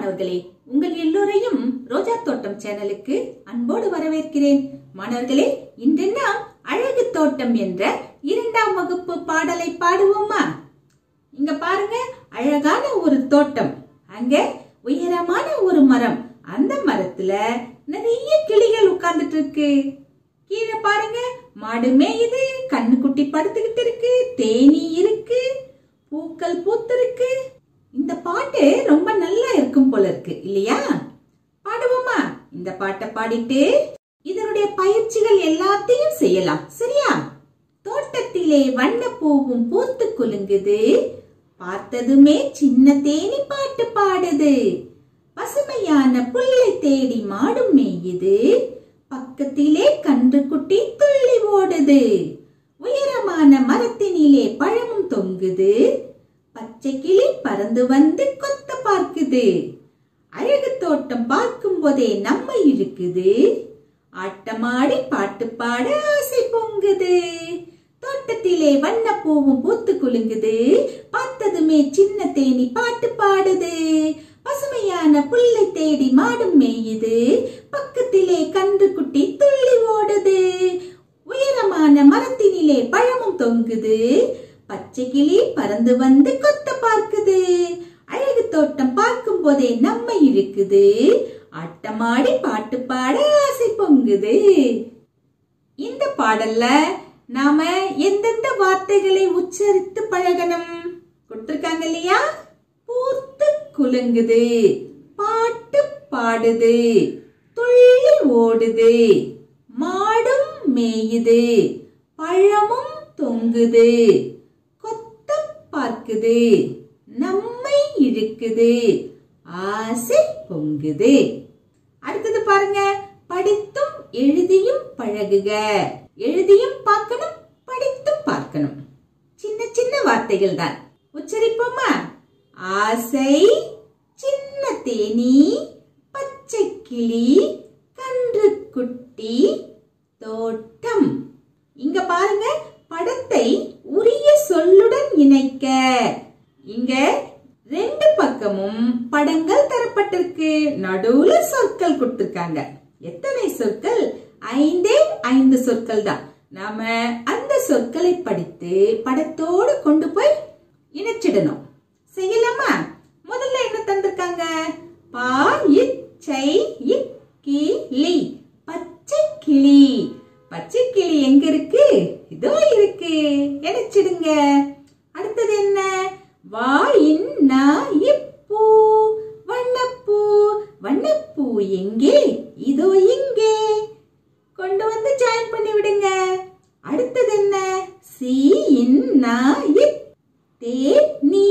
மாணவர்களே உங்கள் எல்லோரையும் ரோஜா தோட்டம் சேனலுக்கு அன்போடு வரவேற்கிறேன் மாணவர்களே இன்று நாம் அழகு தோட்டம் என்ற இரண்டாம் வகுப்பு பாடலை பாடுவோமா இங்க பாருங்க அழகான ஒரு தோட்டம் அங்க உயரமான ஒரு மரம் அந்த மரத்துல நிறைய கிளிகள் உட்கார்ந்துட்டு இருக்கு கீழே பாருங்க மாடு மேயுது கண்ணுக்குட்டி படுத்துக்கிட்டு இருக்கு தேனி இருக்கு பூக்கள் பூத்திருக்கு இந்த பாட்டு ரொம்ப நல்லா இருக்கும் போல இருக்கு இல்லையா பாடுவோமா இந்த பாட்டை பாடிட்டு இதனுடைய பயிற்சிகள் எல்லாத்தையும் செய்யலாம் சரியா தோட்டத்திலே வண்ண பூவும் பூத்து குலுங்குது பார்த்ததுமே சின்ன தேனி பாட்டு பாடுது பசுமையான புல்லை தேடி மாடும் மேயுது பக்கத்திலே கன்று குட்டி துள்ளி ஓடுது உயரமான மரத்தினிலே பழமும் தொங்குது பச்சை கிளி பறந்து வந்து கொத்த பார்க்குது அழகு தோட்டம் பார்க்கும் போதே நம்ம இழுக்குது ஆட்டமாடி பாட்டு பாட ஆசை பொங்குது தோட்டத்திலே வண்ண பூவும் பூத்து குலுங்குது பார்த்ததுமே சின்ன தேனி பாட்டு பாடுது பசுமையான புல்லை தேடி மாடும் மேயுது பக்கத்திலே கன்று குட்டி துள்ளி ஓடுது உயரமான மரத்தினிலே பழமும் தொங்குது பச்சை கிளி பறந்து வந்து கொத்த பார்க்குது அழகு தோட்டம் பார்க்கும் போதே நம்ம இழுக்குது ஆட்டமாடி பாட்டு பாட ஆசை பொங்குது இந்த பாடல்ல நாம எந்தெந்த வார்த்தைகளை உச்சரித்து பழகணும் கொடுத்திருக்காங்க இல்லையா பூத்து குலுங்குது பாட்டு பாடுது துள்ளி ஓடுது மாடும் மேயுது பழமும் தொங்குது கொத்த பார்க்குது நம்மை இழுக்குது ஆசை பொங்குது அடுத்தது பாருங்க படித்தும் எழுதியும் பழகுக எழுதியும் பார்க்கணும் படித்தும் பார்க்கணும் சின்ன சின்ன வார்த்தைகள் தான் உச்சரிப்போமா ஆசை சின்ன தேனி பச்சை கிளி கன்று குட்டி தோட்டம் இங்க பாருங்க படத்தை உரிய சொல்லுடன் இணைக்க இங்க ரெண்டு பக்கமும் படங்கள் தரப்பட்டிருக்கு நடுவுல சொற்கள் கொடுத்திருக்காங்க எத்தனை சொற்கள் ஐந்தே ஐந்து சொற்கள் தான் நாம அந்த சொற்களை படித்து படத்தோடு கொண்டு போய் இணைச்சிடணும் செய்யலாமா முதல்ல என்ன தந்திருக்காங்க பா இச்சை இக்கிளி பச்சை கிளி பச்சை கிளி எங்க இருக்கு இதோ இருக்கு இணைச்சிடுங்க அடுத்தது என்ன வா இன்னா இப்பூ வண்ணப்பூ வண்ணப்பூ எங்கே இதோ இங்கே கொண்டு வந்து ஜாயின் பண்ணி விடுங்க அடுத்தது என்ன சி இன்னா இப் தேனி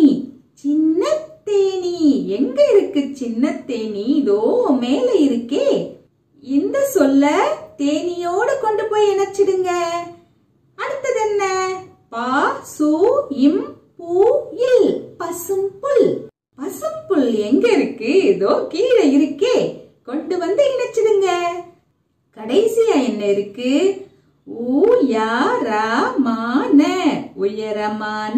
சின்ன தேனி எங்க இருக்கு சின்ன தேனி இதோ மேல இருக்கே இந்த சொல்ல தேனியோடு கொண்டு போய் இணைச்சிடுங்க அடுத்தது என்ன பா சு இம் பூ இல் பசும் புல் பசும் புல் எங்க இருக்கு இதோ கீழே இருக்கே கொண்டு வந்து இணைச்சிடுங்க கடைசியா என்ன இருக்கு உயரமான உயரமான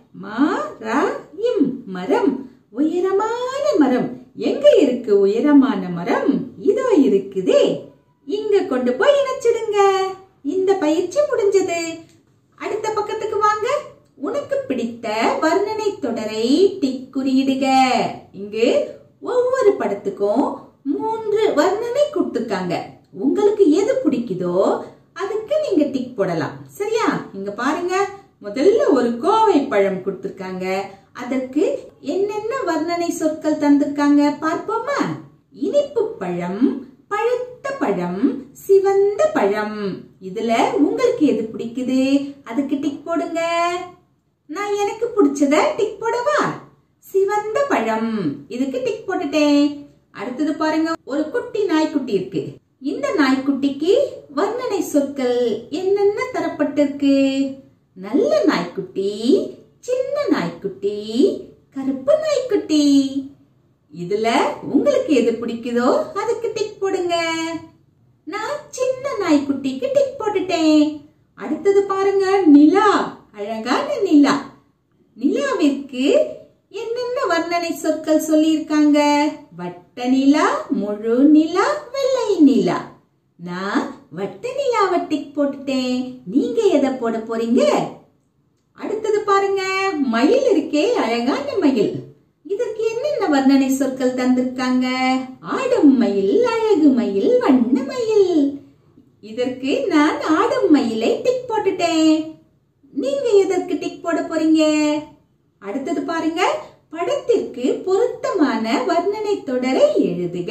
மரம் மரம் உயரமான மரம் எங்க இருக்கு உயரமான மரம் இதோ இருக்குதே இங்க கொண்டு போய் இணைச்சிடுங்க இந்த பயிற்சி முடிஞ்சது அடுத்த பக்கத்துக்கு வாங்க உனக்கு பிடித்த வர்ணனை தொடரை டிக் குறியிடுக இங்கு ஒவ்வொரு படத்துக்கும் மூன்று வர்ணனை கொடுத்துருக்காங்க உங்களுக்கு எது பிடிக்குதோ அதுக்கு நீங்க டிக் போடலாம் சரியா இங்க பாருங்க முதல்ல ஒரு கோவை பழம் கொடுத்திருக்காங்க அதற்கு என்னென்ன வர்ணனை சொற்கள் தந்திருக்காங்க பார்ப்போமா இனிப்பு பழம் பழுத்த பழம் சிவந்த பழம் இதுல உங்களுக்கு எது பிடிக்குது அதுக்கு டிக் போடுங்க நான் எனக்கு பிடிச்சத டிக் போடவா சிவந்த பழம் இதுக்கு டிக் போட்டுட்டேன் அடுத்தது பாருங்க ஒரு குட்டி நாய்க்குட்டி இருக்கு இந்த நாய்க்குட்டிக்கு வர்ணனை சொற்கள் என்னென்ன தரப்பட்டிருக்கு நல்ல நாய்க்குட்டி சின்ன நாய்க்குட்டி கருப்பு நாய்க்குட்டி இதுல உங்களுக்கு எது பிடிக்குதோ அதுக்கு டிக் போடுங்க நான் சின்ன நாய்க்குட்டிக்கு டிக் போட்டுட்டேன் அடுத்தது பாருங்க நிலா அழகான நிலா நிலாவிற்கு என்னென்ன வர்ணனை சொற்கள் சொல்லியிருக்காங்க வட்ட நிலா முழு நிலா வெள்ளை நிலா நான் வட்ட நிலாவை டிக் போட்டுட்டேன் நீங்க எதை போட போறீங்க அடுத்தது பாருங்க மயில் இருக்கே அழகான மயில் இதற்கு என்னென்ன வர்ணனை சொற்கள் தந்திருக்காங்க ஆடும் மயில் அழகு மயில் வண்ண மயில் இதற்கு நான் ஆடும் மயிலை டிக் போட்டுட்டேன் நீங்க எதற்கு டிக் போட போறீங்க அடுத்தது பாருங்க படத்திற்கு பொருத்தமான வர்ணனை தொடரை எழுதுக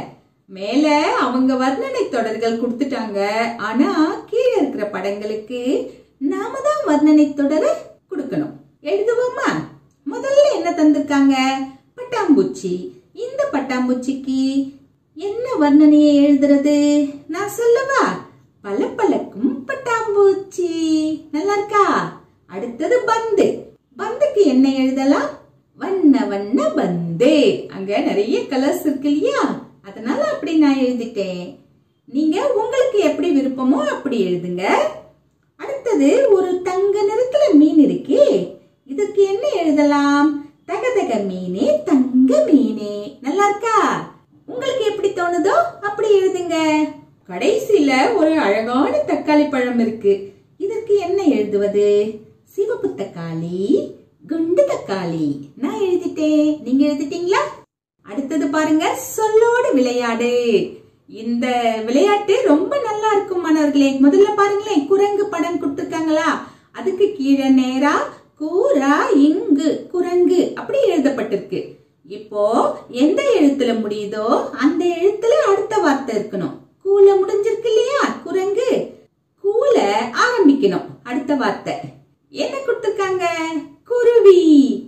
மேல அவங்க வர்ணனை தொடர்கள் கொடுத்துட்டாங்க ஆனா கீழே இருக்கிற படங்களுக்கு நாம தான் வர்ணனை தொடரை கொடுக்கணும் எழுதுவோமா முதல்ல என்ன தந்திருக்காங்க பட்டாம்பூச்சி இந்த பட்டாம்பூச்சிக்கு என்ன வர்ணனையை எழுதுறது நான் சொல்லவா பளபளக்கும் பட்டாம்பூச்சி நல்லா இருக்கா அடுத்தது பந்து பந்துக்கு என்ன எழுதலாம் வண்ண வண்ண பந்து அங்க நிறைய கலர்ஸ் இருக்கு இல்லையா அதனால அப்படி நான் எழுதிட்டேன் நீங்க உங்களுக்கு எப்படி விருப்பமோ அப்படி எழுதுங்க அடுத்தது ஒரு தங்க நிறத்துல மீன் இருக்கே இதுக்கு என்ன எழுதலாம் தகதக மீனே தங்க மீனே நல்லா இருக்கா உங்களுக்கு எப்படி தோணுதோ அப்படி எழுதுங்க கடைசியில ஒரு அழகான தக்காளி பழம் இருக்கு இதற்கு என்ன எழுதுவது சிவப்பு தக்காளி குண்டு தக்காளி நான் எழுதிட்டேன் நீங்க எழுதிட்டீங்களா அடுத்தது பாருங்க சொல்லோடு விளையாடு இந்த விளையாட்டு ரொம்ப நல்லா இருக்கும் மாணவர்களே முதல்ல பாருங்களேன் குரங்கு படம் கொடுத்துருக்காங்களா அதுக்கு கீழே நேரா கூரா இங்கு குரங்கு அப்படி எழுதப்பட்டிருக்கு இப்போ எந்த எழுத்துல முடியுதோ அந்த எழுத்துல அடுத்த வார்த்தை இருக்கணும் கூல முடிஞ்சிருக்கு இல்லையா குரங்கு கூல ஆரம்பிக்கணும் அடுத்த வார்த்தை என்ன கொடுத்திருக்காங்க குருவி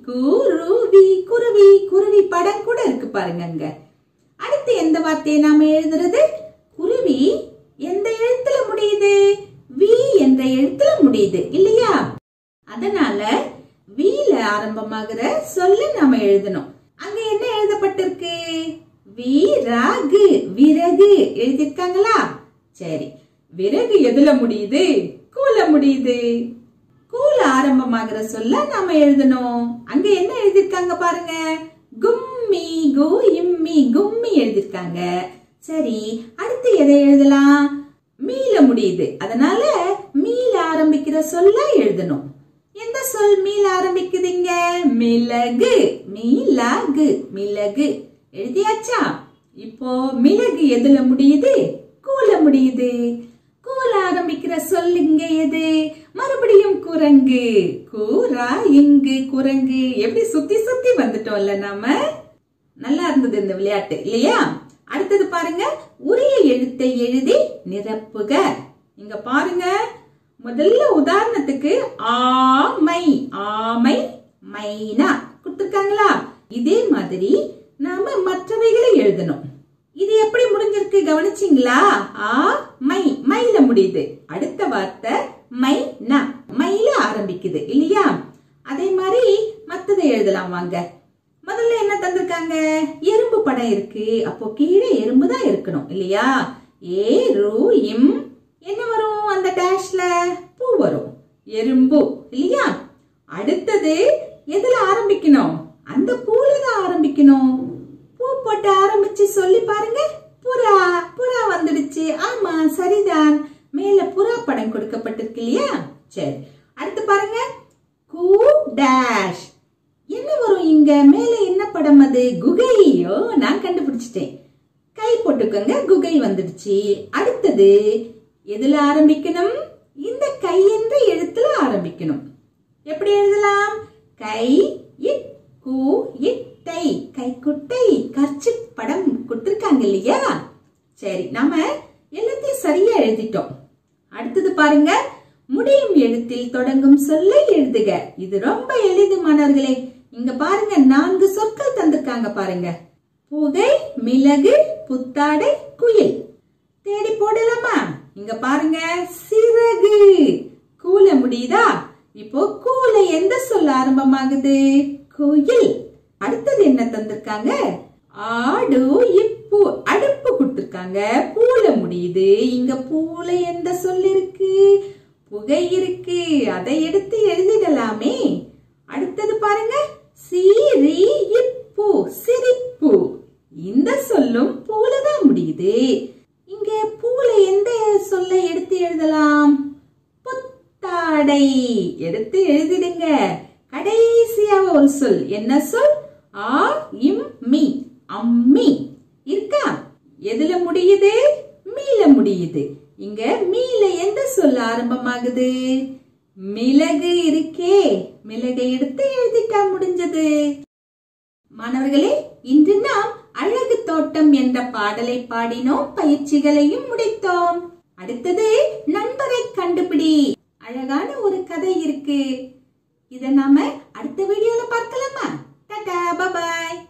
குருவி குருவி குருவி படம் கூட இருக்கு பாருங்க அங்க அடுத்து எந்த வார்த்தையை நாம எழுதுறது குருவி எந்த எழுத்துல முடியுது வி என்ற எழுத்துல முடியுது இல்லையா அதனால வீல ஆரம்பமாகிற சொல்ல நாம எழுதணும் அங்க என்ன எழுதப்பட்டிருக்கு வீராகு விறகு எழுதிருக்காங்களா சரி விறகு எதுல முடியுது கூல முடியுது கூல ஆரம்பமாகிற சொல்ல நாம எழுதணும் அங்க என்ன எழுதிருக்காங்க பாருங்க கும்மி கு இம்மி கும்மி எழுதிருக்காங்க சரி அடுத்து எதை எழுதலாம் மீல முடியுது அதனால மீல ஆரம்பிக்கிற சொல்ல எழுதணும் எந்த சொல் மீல ஆரம்பிக்குதுங்க மிளகு மீளகு மிளகு எழுதியாச்சா இப்போ மிளகு எதுல முடியுது கூல முடியுது கூல ஆரம்பிக்கிற சொல்லுங்க எது மறுபடியும் குரங்கு கூரா இங்கு குரங்கு எப்படி சுத்தி சுத்தி வந்துட்டோம்ல நாம நல்லா இருந்தது இந்த விளையாட்டு இல்லையா அடுத்தது பாருங்க உரிய எழுத்தை எழுதி நிரப்புக இங்க பாருங்க முதல்ல உதாரணத்துக்கு ஆமை ஆமை மைனா கொடுத்திருக்காங்களா இதே மாதிரி நாம மற்றவைகளை எழுதணும் இது எப்படி முடிஞ்சிருக்கு கவனிச்சிங்களா ஆ மை மைல முடியுது அடுத்த வார்த்தை மை ந மைல ஆரம்பிக்குது இல்லையா அதே மாதிரி மத்ததை எழுதலாம் வாங்க முதல்ல என்ன தந்திருக்காங்க எறும்பு படம் இருக்கு அப்போ கீழே எறும்பு தான் இருக்கணும் இல்லையா ஏ ரு இம் என்ன வரும் அந்த டேஷ்ல பூ வரும் எறும்பு இல்லையா அடுத்தது எதுல ஆரம்பிக்கணும் அந்த பூல தான் ஆரம்பிக்கணும் பூ போட்டு ஆரம்பிச்சு சொல்லி பாருங்க புறா புறா வந்துடுச்சு ஆமா சரிதான் மேல புறா படம் கொடுக்கப்பட்டிருக்கு இல்லையா சரி அடுத்து பாருங்க கூ டேஷ் என்ன வரும் இங்க மேல என்ன படம் அது குகையோ நான் கண்டுபிடிச்சிட்டேன் கை போட்டுக்கோங்க குகை வந்துடுச்சு அடுத்தது எதுல ஆரம்பிக்கணும் இந்த கை என்ற எழுத்துல ஆரம்பிக்கணும் எப்படி எழுதலாம் கை இட் கூ இட்டை கைக்குட்டை கர்ச்சி படம் கொடுத்திருக்காங்க இல்லையா சரி நாம எல்லாத்தையும் சரியா எழுதிட்டோம் அடுத்தது பாருங்க முடியும் எழுத்தில் தொடங்கும் சொல்லை எழுதுக இது ரொம்ப எளிது மாணவர்களே இங்க பாருங்க நான்கு சொற்கள் தந்திருக்காங்க பாருங்க புகை மிளகு புத்தாடை குயில் தேடி போடலாமா இங்க பாருங்க சிறகு கூல முடியுதா இப்போ கூல எந்த சொல்ல ஆரம்பமாகுது குயில் அடுத்தது என்ன தந்திருக்காங்க ஆடு இப்பு அடுப்பு கொடுத்திருக்காங்க பூல முடியுது இங்க பூல எந்த சொல் இருக்கு புகை இருக்கு அதை எடுத்து எழுதிடலாமே அடுத்தது பாருங்க சீரி இப்பு சிரிப்பு இந்த சொல்லும் பூல தான் முடியுது இங்க பூல எந்த சொல்லை எடுத்து எழுதலாம் புத்தாடை எடுத்து எழுதிடுங்க கடைசியா ஒரு சொல் என்ன சொல் ஆ இம் மீ அம்மி இருக்கா எதுல முடியுது மீல முடியுது இங்க மீல எந்த சொல் ஆரம்பமாகுது மிளகு இருக்கே மிளகை எடுத்து எழுதிட்டா முடிஞ்சது மாணவர்களே இன்று நாம் அழகு தோட்டம் என்ற பாடலை பாடினோம் பயிற்சிகளையும் முடித்தோம் அடுத்தது நண்பரை கண்டுபிடி அழகான ஒரு கதை இருக்கு இத நாம அடுத்த வீடியோல பார்க்கலாமா டாடா பபாய்